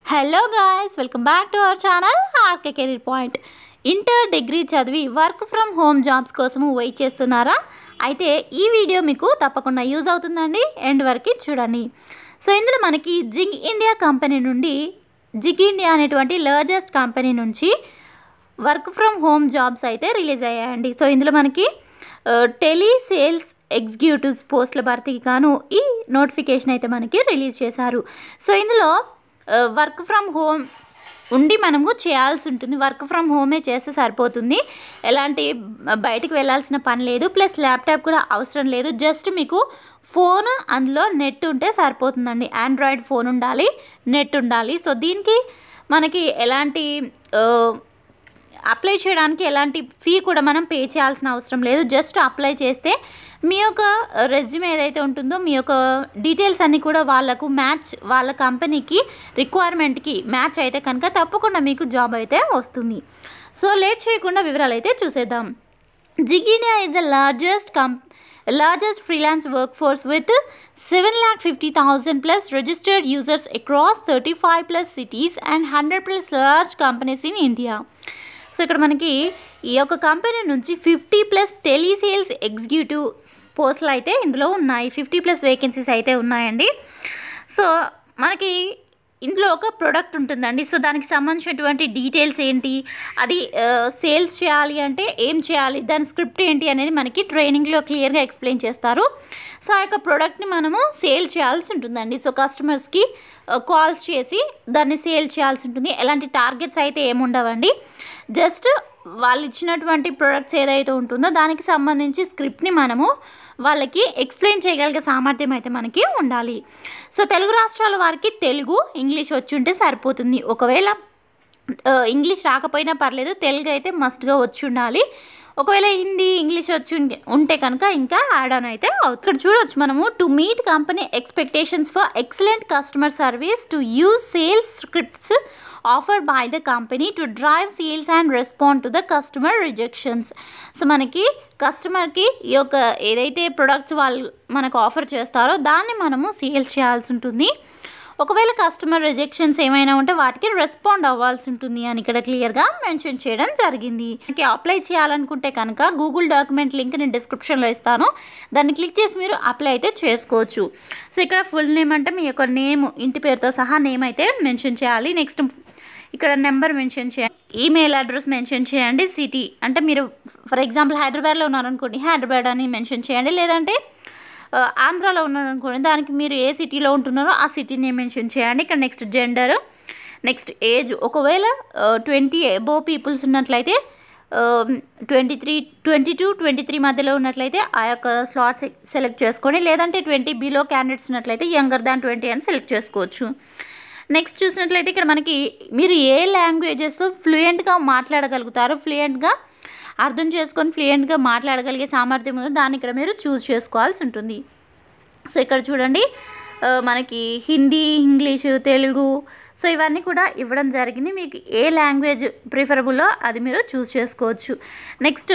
Hello guys welcome back to our channel RK career point inter degree చదివి work from home jobs కోసము wait చేస్తున్నారా అయితే ఈ video మీకు తప్పకుండా యూజ్ అవుతుందండి ఎండ్ వరకు చూడండి సో ఇందులో మనకి జిగ్ ఇండియా కంపెనీ నుండి జిగ్ ఇండియా అనేటువంటి లార్జెస్ట్ కంపెనీ నుంచి వర్క్ ఫ్రమ్ హోమ్ జాబ్స్ అయితే రిలీజ్ అయ్యాయండి సో ఇందులో మనకి టెలీ సేల్స్ ఎగ్జిక్యూటివ్స్ పోస్టుల భర్తీకి గాను ఈ నోటిఫికేషన్ అయితే మనకి రిలీజ్ చేశారు సో ఇందులో వర్క్ ఫ్రమ్ హోమ్ ఉండి మనము చేయాల్సి ఉంటుంది వర్క్ ఫ్రమ్ హోమే చేస్తే సరిపోతుంది ఎలాంటి బయటికి వెళ్ళాల్సిన పని లేదు ప్లస్ ల్యాప్టాప్ కూడా అవసరం లేదు జస్ట్ మీకు ఫోన్ అందులో నెట్ ఉంటే సరిపోతుందండి ఆండ్రాయిడ్ ఫోన్ ఉండాలి నెట్ ఉండాలి సో దీనికి మనకి ఎలాంటి అప్లై చేయడానికి ఎలాంటి ఫీ కూడా మనం పే చేయాల్సిన అవసరం లేదు జస్ట్ అప్లై చేస్తే మీ యొక్క రెజ్యూమ్ ఏదైతే ఉంటుందో మీ యొక్క డీటెయిల్స్ అన్నీ కూడా వాళ్ళకు మ్యాచ్ వాళ్ళ కంపెనీకి రిక్వైర్మెంట్కి మ్యాచ్ అయితే కనుక తప్పకుండా మీకు జాబ్ అయితే వస్తుంది సో లేట్ చేయకుండా వివరాలు అయితే చూసేద్దాం జిగినియా is the largest com largest freelance workforce with 7 lakh 50,000 plus registered users across 35 plus cities and 100 plus large companies in India. So ఇక్కడ మనకి ఈ యొక్క కంపెనీ నుంచి ఫిఫ్టీ ప్లస్ టెలిసేల్స్ ఎగ్జిక్యూటివ్ పోస్టులు అయితే ఇందులో ఉన్నాయి ఫిఫ్టీ ప్లస్ వేకెన్సీస్ అయితే ఉన్నాయండి సో మనకి ఇందులో ఒక ప్రోడక్ట్ ఉంటుందండి సో దానికి సంబంధించినటువంటి డీటెయిల్స్ ఏంటి అది సేల్స్ చేయాలి అంటే ఏం చేయాలి దాని స్క్రిప్ట్ ఏంటి అనేది మనకి ట్రైనింగ్లో క్లియర్గా ఎక్స్ప్లెయిన్ చేస్తారు సో ఆ యొక్క ప్రోడక్ట్ని మనము సేల్ చేయాల్సి ఉంటుందండి సో కస్టమర్స్కి కాల్స్ చేసి దాన్ని సేల్ చేయాల్సి ఉంటుంది ఎలాంటి టార్గెట్స్ అయితే ఏముండవండి జస్ట్ వాళ్ళు ఇచ్చినటువంటి ప్రొడక్ట్స్ ఏదైతే ఉంటుందో దానికి సంబంధించి స్క్రిప్ట్ని మనము వాళ్ళకి ఎక్స్ప్లెయిన్ చేయగలిగే సామర్థ్యం అయితే మనకి ఉండాలి సో తెలుగు రాష్ట్రాల వారికి తెలుగు ఇంగ్లీష్ వచ్చి ఉంటే సరిపోతుంది ఒకవేళ ఇంగ్లీష్ రాకపోయినా పర్లేదు తెలుగు అయితే మస్ట్గా వచ్చి ఉండాలి ఒకవేళ హిందీ ఇంగ్లీష్ వచ్చి ఉంటే కనుక ఇంకా యాడ్ ఆన్ అయితే ఇక్కడ చూడవచ్చు మనము to meet company expectations for excellent customer service to use sales scripts offered by the company to drive sales and respond to the customer rejections so మనకి కస్టమర్కి ఈ యొక్క ఏదైతే ప్రొడక్ట్స్ వాళ్ళు మనకు ఆఫర్ చేస్తారో దాన్ని మనము సేల్స్ చేయాల్సి ఉంటుంది ఒకవేళ కస్టమర్ రిజెక్షన్స్ ఏమైనా ఉంటే వాటికి రెస్పాండ్ అవ్వాల్సి ఉంటుంది అని ఇక్కడ క్లియర్గా మెన్షన్ చేయడం జరిగింది మనకి అప్లై చేయాలనుకుంటే కనుక గూగుల్ డాక్యుమెంట్ లింక్ నేను డిస్క్రిప్షన్లో ఇస్తాను దాన్ని క్లిక్ చేసి మీరు అప్లై అయితే చేసుకోవచ్చు సో ఇక్కడ ఫుల్ నేమ్ అంటే మీ యొక్క నేమ్ ఇంటి పేరుతో సహా నేమ్ అయితే మెన్షన్ చేయాలి నెక్స్ట్ ఇక్కడ నెంబర్ మెన్షన్ చేయండి ఈమెయిల్ అడ్రస్ మెన్షన్ చేయండి సిటీ అంటే మీరు ఫర్ ఎగ్జాంపుల్ హైదరాబాద్లో ఉన్నారనుకోండి హైదరాబాద్ అని మెన్షన్ చేయండి లేదంటే ఆంధ్రాలో ఉన్నారనుకోండి దానికి మీరు ఏ సిటీలో ఉంటున్నారో ఆ సిటీని మెన్షన్ చేయండి ఇక్కడ నెక్స్ట్ జెండర్ నెక్స్ట్ ఏజ్ ఒకవేళ ట్వంటీ ఎబో పీపుల్స్ ఉన్నట్లయితే twenty three twenty two twenty three మధ్యలో ఉన్నట్లయితే ఆ యొక్క స్లాట్స్ సెలెక్ట్ చేసుకొని లేదంటే ట్వంటీ బిలో క్యాండిడేట్స్ ఉన్నట్లయితే యంగర్ దాన్ ట్వంటీ అని సెలెక్ట్ చేసుకోవచ్చు నెక్స్ట్ చూసినట్లయితే ఇక్కడ మనకి మీరు ఏ లాంగ్వేజెస్ ఫ్లూయెంట్గా మాట్లాడగలుగుతారో ఫ్లూయెంట్గా అర్థం చేసుకొని ఫ్లూయెంట్గా మాట్లాడగలిగే సామర్థ్యం ఉందో దాన్ని ఇక్కడ మీరు చూస్ చేసుకోవాల్సి ఉంటుంది సో ఇక్కడ చూడండి మనకి హిందీ ఇంగ్లీషు తెలుగు సో ఇవన్నీ కూడా ఇవ్వడం జరిగింది మీకు ఏ లాంగ్వేజ్ ప్రిఫరబుల్లో అది మీరు చూస్ చేసుకోవచ్చు next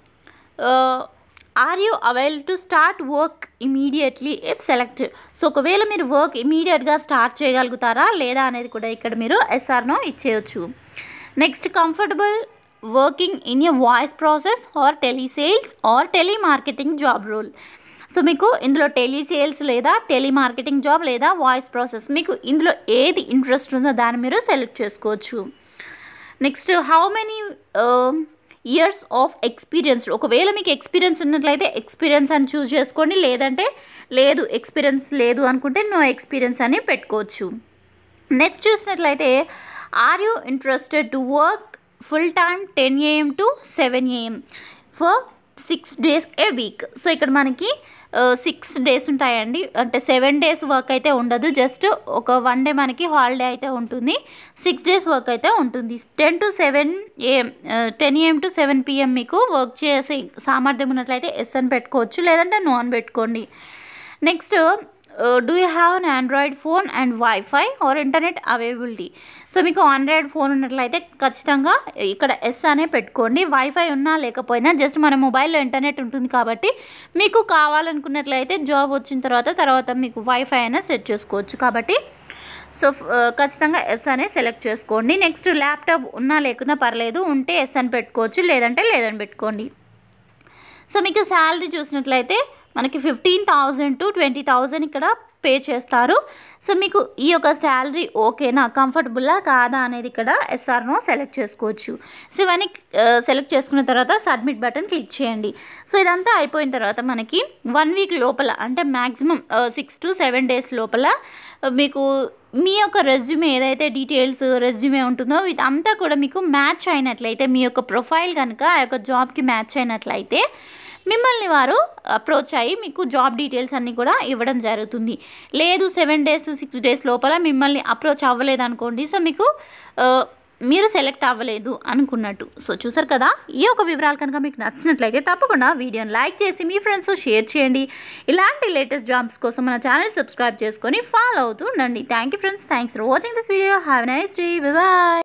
are you avail to start work immediately if select so ఒకవేళ మీరు వర్క్ ఇమీడియట్గా స్టార్ట్ చేయగలుగుతారా లేదా అనేది కూడా ఇక్కడ మీరు ఎస్ఆర్నో ఇచ్చేయచ్చు next comfortable working in a voice process or telesales or telemarketing job role so మీకు ఇందులో టెలిసేల్స్ లేదా టెలిమార్కెటింగ్ జాబ్ లేదా వాయిస్ ప్రాసెస్ మీకు ఇందులో ఏది ఇంట్రెస్ట్ ఉందో దాన్ని మీరు సెలెక్ట్ చేసుకోవచ్చు next how many years of experience ఒకవేళ మీకు ఎక్స్పీరియన్స్ ఉన్నట్లయితే ఎక్స్పీరియన్స్ అని చూస్ చేసుకోండి లేదంటే లేదు ఎక్స్పీరియన్స్ లేదు అనుకుంటే నో ఎక్స్పీరియన్స్ అని పెట్టుకోవచ్చు నెక్స్ట్ చూసినట్లయితే are you interested to work full time ten AM to seven AM for six days a week so ఇక్కడ మనకి సిక్స్ డేస్ ఉంటాయండి అంటే సెవెన్ డేస్ వర్క్ అయితే ఉండదు జస్ట్ ఒక వన్ డే మనకి హాలిడే అయితే ఉంటుంది సిక్స్ డేస్ వర్క్ అయితే ఉంటుంది ten to seven AM ten AM to seven PM మీకు వర్క్ చేసే సామర్థ్యం ఉన్నట్లయితే ఎస్ అని పెట్టుకోవచ్చు లేదంటే నో అని పెట్టుకోండి next do you have an Android phone and wifi or internet availability so మీకు ఆండ్రాయిడ్ ఫోన్ ఉన్నట్లయితే ఖచ్చితంగా ఇక్కడ ఎస్ అనే పెట్టుకోండి వైఫై ఉన్నా లేకపోయినా జస్ట్ మన మొబైల్లో ఇంటర్నెట్ ఉంటుంది కాబట్టి మీకు కావాలనుకున్నట్లయితే జాబ్ వచ్చిన తర్వాత తర్వాత మీకు వైఫై అయినా సెట్ చేసుకోవచ్చు కాబట్టి సో ఆ, ఖచ్చితంగా ఎస్ అనే సెలెక్ట్ చేసుకోండి నెక్స్ట్ ల్యాప్టాప్ ఉన్నా లేకున్నా పర్లేదు ఉంటే ఎస్ అని పెట్టుకోవచ్చు లేదంటే లేదని పెట్టుకోండి సో మీకు శాలరీ చూసినట్లయితే మనకి fifteen thousand to twenty thousand ఇక్కడ పే చేస్తారు సో మీకు ఈ యొక్క శాలరీ ఓకేనా కంఫర్టబుల్లా కాదా అనేది ఇక్కడ ఎస్ఆర్నో సెలెక్ట్ చేసుకోవచ్చు సో ఇవన్నీ సెలెక్ట్ చేసుకున్న తర్వాత సబ్మిట్ బటన్ క్లిక్ చేయండి సో ఇదంతా అయిపోయిన తర్వాత మనకి వన్ వీక్ లోపల అంటే maximum six to seven days లోపల ఆ, మీకు మీ యొక్క రెజ్యూమే ఏదైతే డీటెయిల్స్ రెజ్యూమే ఉంటుందో ఇదంతా కూడా మీకు మ్యాచ్ అయినట్లయితే మీ యొక్క ప్రొఫైల్ కనుక ఆ యొక్క జాబ్కి మ్యాచ్ అయినట్లయితే మిమ్మల్ని వారు అప్రోచ్ అయ్యి మీకు జాబ్ డీటెయిల్స్ అన్నీ కూడా ఇవ్వడం జరుగుతుంది లేదు సెవెన్ డేస్ సిక్స్ డేస్ లోపల మిమ్మల్ని అప్రోచ్ అవ్వలేదు అనుకోండి సో మీకు ఆ, మీరు సెలెక్ట్ అవ్వలేదు అనుకున్నట్టు సో చూసారు కదా ఈ యొక్క వివరాలు కనుక మీకు నచ్చినట్లయితే తప్పకుండా వీడియోని లైక్ చేసి మీ ఫ్రెండ్స్ షేర్ చేయండి ఇలాంటి లేటెస్ట్ జాబ్స్ కోసం మన ఛానల్ సబ్స్క్రైబ్ చేసుకొని ఫాలో అవుతూ ఉండండి thank you friends thanks for watching this video have nice day bye